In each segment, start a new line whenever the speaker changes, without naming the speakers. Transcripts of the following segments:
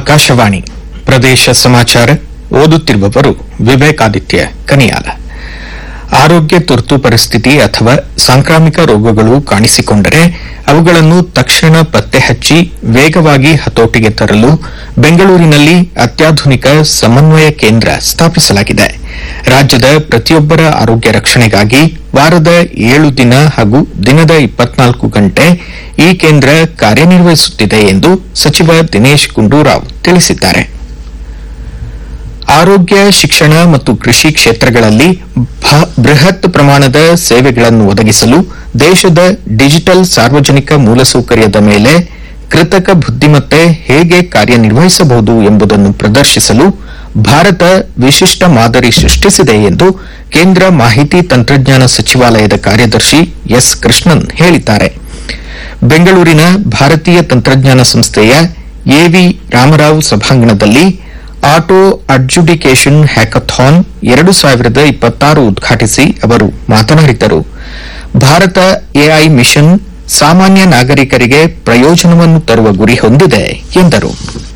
ಆಕಾಶವಾಣಿ ಪ್ರದೇಶ ಸಮಾಚಾರ ಓದುತ್ತಿರುವವರು ವಿವೇಕಾದಿತ್ಯ ಕನಿಯಾಲ ಆರೋಗ್ಯ ತುರ್ತು ಪರಿಸ್ಥಿತಿ ಅಥವಾ ಸಾಂಕ್ರಾಮಿಕ ರೋಗಗಳು ಕಾಣಿಸಿಕೊಂಡರೆ ಅವುಗಳನ್ನು ತಕ್ಷಣ ಪತ್ತೆ ಹಚ್ಚಿ ವೇಗವಾಗಿ ಹತೋಟಿಗೆ ತರಲು ಬೆಂಗಳೂರಿನಲ್ಲಿ ಅತ್ಯಾಧುನಿಕ ಸಮನ್ವಯ ಕೇಂದ್ರ ಸ್ಥಾಪಿಸಲಾಗಿದೆ ರಾಜ್ಯದ ಪ್ರತಿಯೊಬ್ಬರ ಆರೋಗ್ಯ ರಕ್ಷಣೆಗಾಗಿ ವಾರದ ಏಳು ದಿನ ಹಾಗೂ ದಿನದ ಇಪ್ಪತ್ನಾಲ್ಕು ಗಂಟೆ ಈ ಕೇಂದ್ರ ಕಾರ್ಯನಿರ್ವಹಿಸುತ್ತಿದೆ ಎಂದು ಸಚಿವ ದಿನೇಶ್ ಗುಂಡೂರಾವ್ ತಿಳಿಸಿದ್ದಾರೆ ಆರೋಗ್ಯ ಶಿಕ್ಷಣ ಮತ್ತು ಕೃಷಿ ಕ್ಷೇತ್ರಗಳಲ್ಲಿ ಭ- ಬೃಹತ್ ಪ್ರಮಾಣದ ಸೇವೆಗಳನ್ನು ಒದಗಿಸಲು ದೇಶದ ಡಿಜಿಟಲ್ ಸಾರ್ವಜನಿಕ ಮೂಲಸೌಕರ್ಯದ ಮೇಲೆ ಕೃತಕ ಬುದ್ದಿಮತ್ತೆ ಹೇಗೆ ಕಾರ್ಯನಿರ್ವಹಿಸಬಹುದು ಎಂಬುದನ್ನು ಪ್ರದರ್ಶಿಸಲು ಭಾರತ ವಿಶಿಷ್ಟ ಮಾದರಿ ಸೃಷ್ಟಿಸಿದೆ ಎಂದು ಕೇಂದ್ರ ಮಾಹಿತಿ ತಂತ್ರಜ್ಞಾನ ಸಚಿವಾಲಯದ ಕಾರ್ಯದರ್ಶಿ ಎಸ್ ಕೃಷ್ಣನ್ ಹೇಳಿದ್ದಾರೆ ಬೆಂಗಳೂರಿನ ಭಾರತೀಯ ತಂತ್ರಜ್ಞಾನ ಸಂಸ್ಥೆಯ ಎವಿ ರಾಮರಾವ್ ಸಭಾಂಗಣದಲ್ಲಿ ಆಟೋ ಅಡ್ಜುಡಿಕೇಷನ್ ಹ್ಯಾಕಥಾನ್ ಎರಡು ಸಾವಿರದ ಇಪ್ಪತ್ತಾರು ಉದ್ಘಾಟಿಸಿ ಅವರು ಮಾತನಾಡಿದರು ಭಾರತ ಎಐ ಮಿಷನ್ ಸಾಮಾನ್ಯ ನಾಗರಿಕರಿಗೆ ಪ್ರಯೋಜನವನ್ನು ತರುವ ಗುರಿ ಹೊಂದಿದೆ ಎಂದರು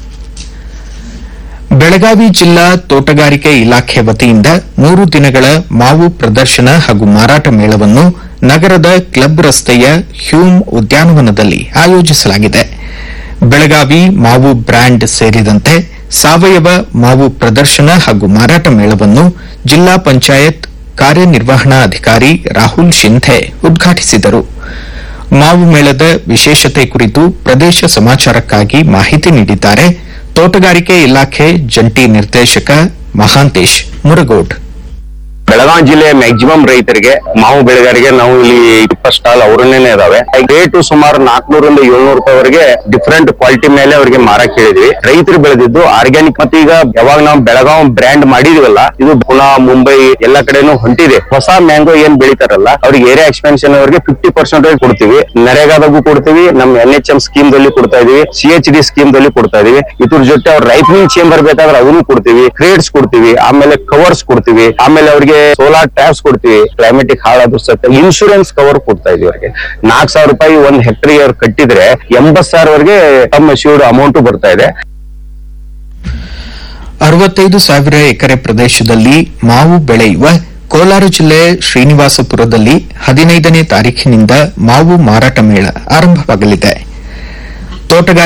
ಬೆಳಗಾವಿ ಜಿಲ್ಲಾ ತೋಟಗಾರಿಕೆ ಇಲಾಖೆ ವತಿಯಿಂದ ಮೂರು ದಿನಗಳ ಮಾವು ಪ್ರದರ್ಶನ ಹಾಗೂ ಮಾರಾಟ ಮೇಳವನ್ನು ನಗರದ ಕ್ಲಬ್ ರಸ್ತೆಯ ಹ್ಯೂಮ್ ಉದ್ಯಾನವನದಲ್ಲಿ ಆಯೋಜಿಸಲಾಗಿದೆ ಬೆಳಗಾವಿ ಮಾವು ಬ್ರ್ಯಾಂಡ್ ಸೇರಿದಂತೆ ಸಾವಯವ ಮಾವು ಪ್ರದರ್ಶನ ಹಾಗೂ ಮಾರಾಟ ಮೇಳವನ್ನು ಜಿಲ್ಲಾ ಪಂಚಾಯತ್ ಕಾರ್ಯನಿರ್ವಹಣಾ ಅಧಿಕಾರಿ ರಾಹುಲ್ ಶಿಂಧೆ ಉದ್ಘಾಟಿಸಿದರು ಮಾವು ಮೇಳದ ವಿಶೇಷತೆ ಕುರಿತು ಪ್ರದೇಶ ಸಮಾಚಾರಕ್ಕಾಗಿ ಮಾಹಿತಿ ನೀಡಿದ್ದಾರೆ ತೋಟಗಾರಿಕೆ ಇಲಾಖೆ ಜಂಟಿ ನಿರ್ದೇಶಕ ಮಹಾಂತೇಶ್ ಮುರಗೋಡ್
ಬೆಳಗಾವಿ ಜಿಲ್ಲೆಯ ಮ್ಯಾಕ್ಸಿಮಮ್ ರೈತರಿಗೆ ಮಾವು ಬೆಳೆಗಾರಿಗೆ ನಾವು ಇಲ್ಲಿ ಇಪ್ಪತ್ತು ಸ್ಟಾಲ್ ಅವರನ್ನೇ ಇದಾವೆ ರೇಟು ಸುಮಾರು ನಾಲ್ಕನೂರಿಂದ ಏಳ್ನೂರು ರೂಪಾಯಿವರೆಗೆ ಡಿಫ್ರೆಂಟ್ ಕ್ವಾಲಿಟಿ ಮೇಲೆ ಅವರಿಗೆ ಮಾರಕ್ ಹೇಳಿದ್ವಿ ರೈತರು ಬೆಳೆದಿದ್ದು ಆರ್ಗ್ಯಾನಿಕ್ ಮತ್ತೆ ಈಗ ಯಾವಾಗ ನಾವು ಬೆಳಗಾವ್ ಬ್ರ್ಯಾಂಡ್ ಮಾಡಿದೀವಲ್ಲ ಇದು ಪುನಾ ಮುಂಬೈ ಎಲ್ಲ ಕಡೆನೂ ಹೊಂಟಿದೆ ಹೊಸ ಮ್ಯಾಂಗೋ ಏನ್ ಬೆಳಿತಾರಲ್ಲ ಅವ್ರಿಗೆ ಏರಿಯಾ ಎಕ್ಸ್ಪೆನ್ಷನ್ ಅವರಿಗೆ ಫಿಫ್ಟಿ ಪರ್ಸೆಂಟ್ ಕೊಡ್ತೀವಿ ನರೇಗಾದಾಗೂ ಕೊಡ್ತೀವಿ ನಮ್ ಎನ್ ಎಚ್ ಎಂ ಸ್ಕೀಮ್ ದಲ್ಲಿ ಕೊಡ್ತಾ ಇದೀವಿ ಸಿ ಎಚ್ ಡಿ ಸ್ಕೀಮ್ ದಲ್ಲಿ ಕೊಡ್ತಾ ಇದೀವಿ ಇದ್ರ ಜೊತೆ ಅವ್ರ ರೈತನಿಂಗ್ ಚೇಂಬರ್ ಬೇಕಾದ್ರೆ ಅದನ್ನು ಕೊಡ್ತೀವಿ ಕ್ರೇಡ್ಸ್ ಕೊಡ್ತೀವಿ ಆಮೇಲೆ ಕವರ್ಸ್ ಕೊಡ್ತೀವಿ ಆಮೇಲೆ ಅವ್ರಿಗೆ ಸೋಲಾರ್ ಟ್ಯಾಬ್ಸ್ ಕೊಡ್ತೀವಿ ಕ್ಲೈಮೆಟಿಕ್ ಹಾಳಾದ್ರು ಸತ್ಯ ಇನ್ಶೂರೆನ್ಸ್ ಕವರ್ ಕೊಡ್ತಾ ಇದೀವಿ ಅವ್ರಿಗೆ ನಾಲ್ಕು ಸಾವಿರ ರೂಪಾಯಿ ಒಂದ್ ಹೆಕ್ಟರ್ ಅವ್ರು ಕಟ್ಟಿದ್ರೆ ಎಂಬತ್ ಸಾವಿರವರೆಗೆ ತಮ್ಮ ಅಶ್ಯೂರ್ಡ್ ಅಮೌಂಟ್ ಬರ್ತಾ ಇದೆ
ಅರವತ್ತೈದು ಸಾವಿರ ಎಕರೆ ಪ್ರದೇಶದಲ್ಲಿ ಮಾವು ಬೆಳೆಯುವ ಕೋಲಾರ ಜಿಲ್ಲೆ ಶ್ರೀನಿವಾಸಪುರದಲ್ಲಿ ಹದಿನೈದನೇ ತಾರೀಖಿನಿಂದ ಮಾವು ಮಾರಾಟ ಮೇಳ ಆರಂಭವಾಗಲಿದೆ ತೋಟಗಾರಿಕೆ